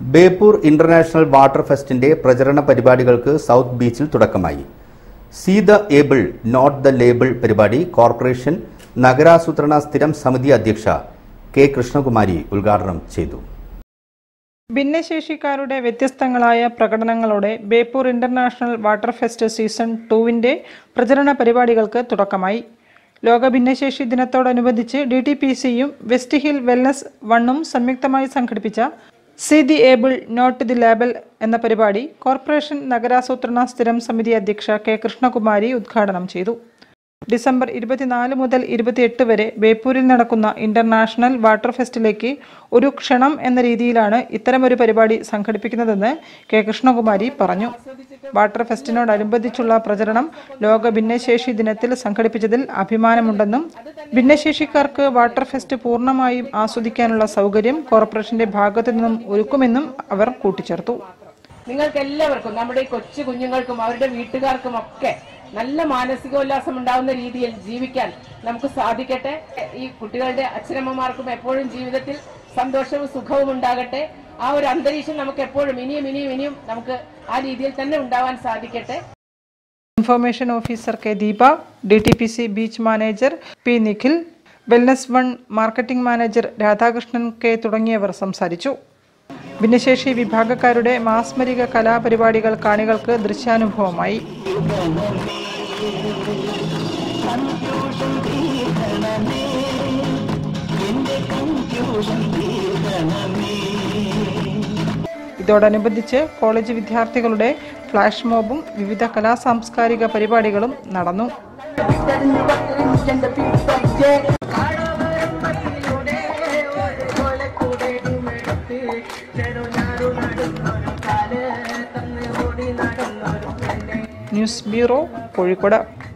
Beypore international water ഫെസ്റ്റിന്റെ പ്രചരണ പരിപാടികൾക്ക് south ബീച്ചിൽ തുടക്കമായി see the able not the label പരിപാടി കോർപ്പറേഷൻ നഗരാസൂത്രണ സ്ഥിരം സമിതി അധ്യക്ഷ കെ കൃഷ്ണകുമാരി ഉദ്ഘാടനം ചെയ്തു ഭിന്നശേഷിക്കാരുടെ വ്യത്യസ്തങ്ങളായ പ്രകടനങ്ങളോടെ Beypore international water fest season ടൂവിന്റെ പ്രചരണ പരിപാടികൾക്ക് തുടക്കമായി ലോക ഭിന്നശേഷി ദിനത്തോടനുബന്ധിച്ച് ഡി ടി പി സിയും വെസ്റ്റ് ഹിൽ വെൽനസ് വണ്ണും സംയുക്തമായി സംഘടിപ്പിച്ച see the able not the label എന്ന പരിപാടി കോർപ്പറേഷൻ നഗരാസൂത്രണ സ്ഥിരം സമിതി അധ്യക്ഷ കെ കൃഷ്ണകുമാരി ഉദ്ഘാടനം ചെയ്തു ഡിസംബർ ഇരുപത്തിനാല് മുതൽ ഇരുപത്തിയെട്ട് വരെ ബേപ്പൂരിൽ നടക്കുന്ന ഇന്റർനാഷണൽ വാട്ടർ ഫെസ്റ്റിലേക്ക് ഒരു ക്ഷണം എന്ന രീതിയിലാണ് ഇത്തരമൊരു പരിപാടി സംഘടിപ്പിക്കുന്നതെന്ന് കെ കൃഷ്ണകുമാരി പറഞ്ഞു വാട്ടർ ഫെസ്റ്റിനോടനുബന്ധിച്ചുള്ള പ്രചരണം ലോക ഭിന്നശേഷി ദിനത്തിൽ സംഘടിപ്പിച്ചതിൽ അഭിമാനമുണ്ടെന്നും ഭിന്നശേഷിക്കാർക്ക് വാട്ടർ ഫെസ്റ്റ് പൂർണ്ണമായും ആസ്വദിക്കാനുള്ള സൗകര്യം കോർപ്പറേഷന്റെ ഭാഗത്തു നിന്നും ഒരുക്കുമെന്നും അവർ കൂട്ടിച്ചേർത്തു നിങ്ങൾക്ക് എല്ലാവർക്കും നമ്മുടെ ഈ കൊച്ചു കുഞ്ഞുങ്ങൾക്കും അവരുടെ വീട്ടുകാർക്കും ഒക്കെ നല്ല മാനസികോല്ലാസം ഉണ്ടാവുന്ന രീതിയിൽ ജീവിക്കാൻ നമുക്ക് സാധിക്കട്ടെ ഈ കുട്ടികളുടെ അച്ഛനമ്മമാർക്കും എപ്പോഴും ജീവിതത്തിൽ സന്തോഷവും സുഖവും ഉണ്ടാകട്ടെ ആ ഒരു അന്തരീക്ഷം നമുക്ക് എപ്പോഴും ഇനിയും ഇനിയും ഇനിയും നമുക്ക് ആ രീതിയിൽ തന്നെ ഉണ്ടാവാൻ സാധിക്കട്ടെ information officer K Deepa D T P C beach manager P Nikhil wellness one marketing manager Radhakrishnan K തുടങ്ങിയവർ സംസാരിച്ചു ഭിന്നശേഷി വിഭാഗക്കാരുടെ മാസ്മരിക കലാപരിപാടികൾ കാണികൾക്ക് ദൃശ്യാനുഭവമായി ഇതോടനുബന്ധിച്ച് കോളേജ് വിദ്യാർത്ഥികളുടെ ഫ്ലാഷ് മോബും വിവിധ കലാ സാംസ്കാരിക പരിപാടികളും നടന്നു ന്യൂസ് ബ്യൂറോ കോഴിക്കോട്